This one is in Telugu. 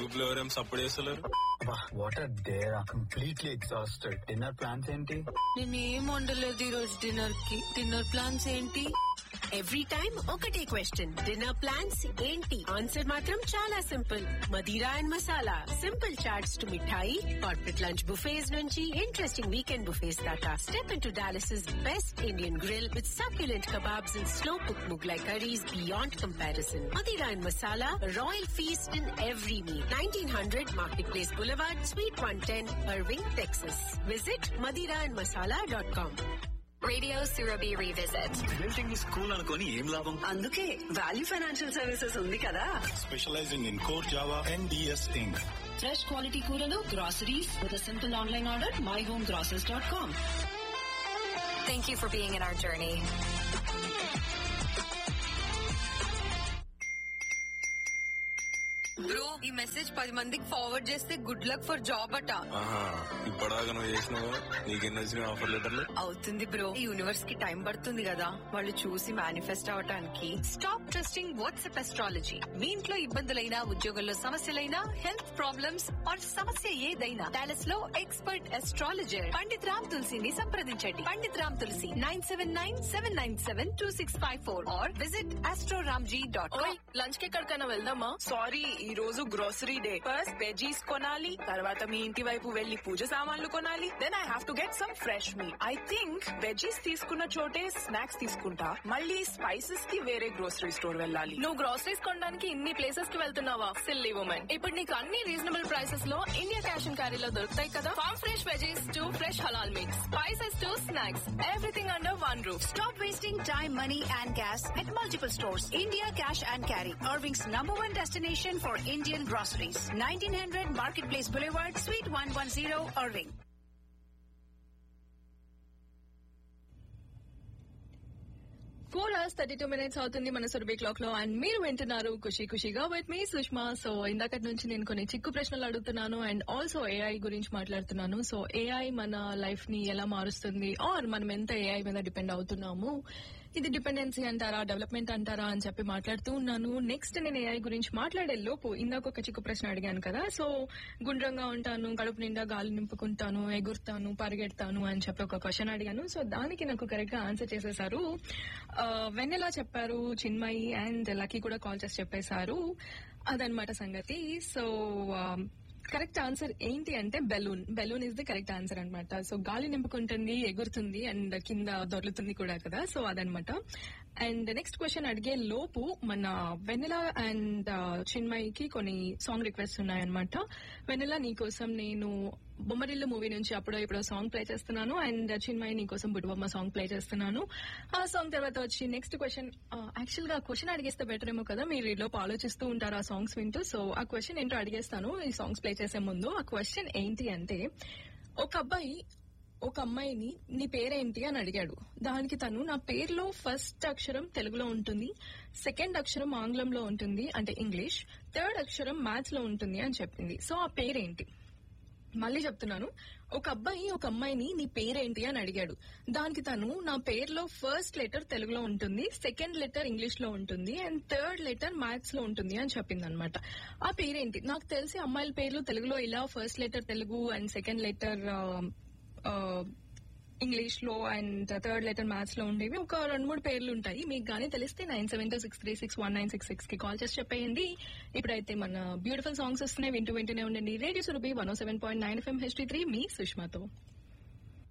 గ్రూప్ లో ఎవరేం సపోర్ట్ చేస్తలేరు what are there completely exhausted dinner plans ఏంటి నేనేం వండలేదు ఈ రోజు డిన్నర్ కి డిన్నర్ ప్లాన్స్ ఏంటి ఎవ్రీ టైం ఒకటే క్వశ్చన్ డిన్నర్ ప్లాన్స్ ఏంటి ఆన్సర్ మాత్రం చాలా simple Madira and masala simple chaats to mithai corporate lunch buffets నుంచి ఇంట్రెస్టింగ్ వీకెండ్ బుఫేస్ దాకా step into Dallas best Indian grill with succulent kebabs and slow cook Mughlai curries beyond comparison Madira and masala royal feast in every meal nineteen hundred market place boulevard suite one ten Irving Texas visit Madira and masala dot com Radio Surabhi Revisit. Building school అనుకొని ఏం లాభం అందుకే వాల్యూ ఫైనాన్షియల్ సర్వీసెస్ ఉంది కదా specialising in core Java and DS Inc fresh quality కూరలు groceries with simple online order my home groceries dot com Thank you for being in our journey. Bro ఈ మెసేజ్ పది మందికి ఫార్వర్డ్ చేస్తే గుడ్ లక్ ఫర్ జాబ్ అట ఆహా ఇప్పటిదాకా నువ్వు చేసినావు నీకెన్ని వచ్చినాయి ఆఫర్ లెటర్లు అవుతుంది బ్రో ఈ యూనివర్స్ కి టైం పడుతుంది కదా వాళ్ళు చూసి మేనిఫెస్ట్ అవటానికి స్టాప్ ట్రస్టింగ్ వాట్సాప్ అస్ట్రాలజీ మీ ఇంట్లో ఇబ్బందులైనా ఉద్యోగంలో సమస్యలైనా హెల్త్ ప్రాబ్లమ్స్ ఆర్ సమస్య ఏదైనా డాలస్ లో ఎక్స్పర్ట్ అస్ట్రాలజర్ పండిత్ రామ్ తులసిని సంప్రదించండి Pandit Ram Tulasi nine seven nine seven nine seven two six five four or visit Astroramji dot ఓయ్ లంచ్ కి ఎక్కడికైనా వెళ్దామా సారీ ఈ రోజు గ్రోసరీ డే ఫస్ట్ వెజీస్ కొనాలి తర్వాత మీ ఇంటి వైపు వెళ్లి పూజ సామాన్లు కొనాలి then I have to get some fresh మీ ఐ థింక్ వెజీస్ తీసుకున్న చోటే స్నాక్స్ తీసుకుంటా మళ్ళీ స్పైసెస్ కి వేరే గ్రోసరీ స్టోర్ వెళ్ళాలి నువ్వు గ్రోసరీస్ కొనడానికి ఇన్ని ప్లేసెస్ కి వెళ్తున్నావా సిల్లీ ఉమెన్ ఇప్పుడు నీకు అన్ని రీజనబుల్ ప్రైసెస్ లో ఇండియా క్యాష్ అండ్ క్యారీలో దొరుకుతాయి కదా farm fresh veggies to fresh halal mix spices to snacks everything under one roof Stop wasting time, money, and gas at multiple stores. India Cash and Carry, Irving's number one destination for Indian groceries. 1900 Marketplace Boulevard, Suite 110, Irving. Four hours thirty two minutes అవుతుంది మన సురభి క్లాక్ లో అండ్ మీరు వింటున్నారు ఖుషి ఖుషిగా విత్ మీ సుష్మా సో ఇందాకటి నుంచి నేను కొన్ని చిక్కు ప్రశ్నలు అడుగుతున్నాను అండ్ ఆల్సో ఏఐ గురించి మాట్లాడుతున్నాను సో ఏఐ మన లైఫ్ ని ఎలా మారుస్తుంది ఆర్ మనం ఎంత ఏఐ మీద డిపెండ్ అవుతున్నాము ఇది డిపెండెన్సీ అంటారా డెవలప్మెంట్ అంటారా అని చెప్పి మాట్లాడుతూ ఉన్నాను నెక్స్ట్ నేను ఏఐ గురించి మాట్లాడే లోపు ఇందాక ఒక చిక్కు ప్రశ్న అడిగాను కదా సో గుండ్రంగా ఉంటాను కడుపు నిండా గాలి నింపుకుంటాను ఎగురుతాను పరిగెడతాను అని చెప్పి ఒక క్వశ్చన్ అడిగాను సో దానికి నాకు కరెక్ట్ గా ఆన్సర్ చేసేసారు ఆ, వెన్నెలా చెప్పారు చిన్మయి అండ్ లక్కీ కూడా కాల్ చేసి చెప్పేశారు అదనమాట సంగతి సో కరెక్ట్ ఆన్సర్ ఏంటి అంటే balloon balloon is the correct answer అన్నమాట సో గాలి నింపుకుంటుంది ఎగురుతుంది అండ్ కింద దొర్లుతుంది కూడా కదా సో అదనమాట అండ్ నెక్స్ట్ క్వశ్చన్ అడిగే లోపు మన వెన్నెల అండ్ చిన్మయికి కొన్ని సాంగ్ రిక్వెస్ట్ ఉన్నాయన్నమాట వెన్నెల నీకోసం నేను బొమ్మరిల్లు మూవీ నుంచి అప్పుడో ఇప్పుడు సాంగ్ ప్లే చేస్తున్నాను అండ్ చిన్మయి నీకోసం బుడ్బొమ్మ సాంగ్ ప్లే చేస్తున్నాను ఆ సాంగ్ తర్వాత వచ్చి నెక్స్ట్ క్వశ్చన్ యాక్చువల్ గా క్వశ్చన్ అడిగేస్తే బెటర్ ఏమో కదా మీరు ఈ లోపు ఆలోచిస్తూ ఉంటారు ఆ సాంగ్స్ వింటూ సో ఆ క్వశ్చన్ ఏంటో అడిగేస్తాను ఈ సాంగ్స్ ప్లే చేసే ముందు ఆ క్వశ్చన్ ఏంటి అంటే ఒక అబ్బాయి ఒక అమ్మాయిని నీ పేరేంటి అని అడిగాడు దానికి తను నా పేరులో ఫస్ట్ అక్షరం తెలుగులో ఉంటుంది సెకండ్ అక్షరం ఆంగ్లంలో ఉంటుంది అంటే ఇంగ్లీష్ థర్డ్ అక్షరం మ్యాథ్స్ లో ఉంటుంది అని చెప్పింది సో ఆ పేరేంటి మళ్ళీ చెప్తున్నాను ఒక అబ్బాయి ఒక అమ్మాయిని నీ పేరేంటి అని అడిగాడు దానికి తను నా పేరులో ఫస్ట్ లెటర్ తెలుగులో ఉంటుంది సెకండ్ లెటర్ ఇంగ్లీష్ లో ఉంటుంది అండ్ థర్డ్ లెటర్ మ్యాథ్స్ లో ఉంటుంది అని చెప్పింది అనమాట ఆ పేరేంటి నాకు తెలిసి అమ్మాయిల పేర్లు తెలుగులో ఇలా first letter Telugu and second letter English లో అండ్ థర్డ్ లెటర్ మ్యాథ్స్ లో ఉండేవి ఒక రెండు మూడు పేర్లు ఉంటాయి మీకు గానీ తెలిస్తే nine seven two six three six one nine six six కి కాల్ చేసి చెప్పేయండి ఇప్పుడైతే మన బ్యూటిఫుల్ సాంగ్స్ వస్తున్నాయి వింటూ వింటూనే ఉండండి radio Surabhi one seven point nine FM HT three మీ సుష్మాతో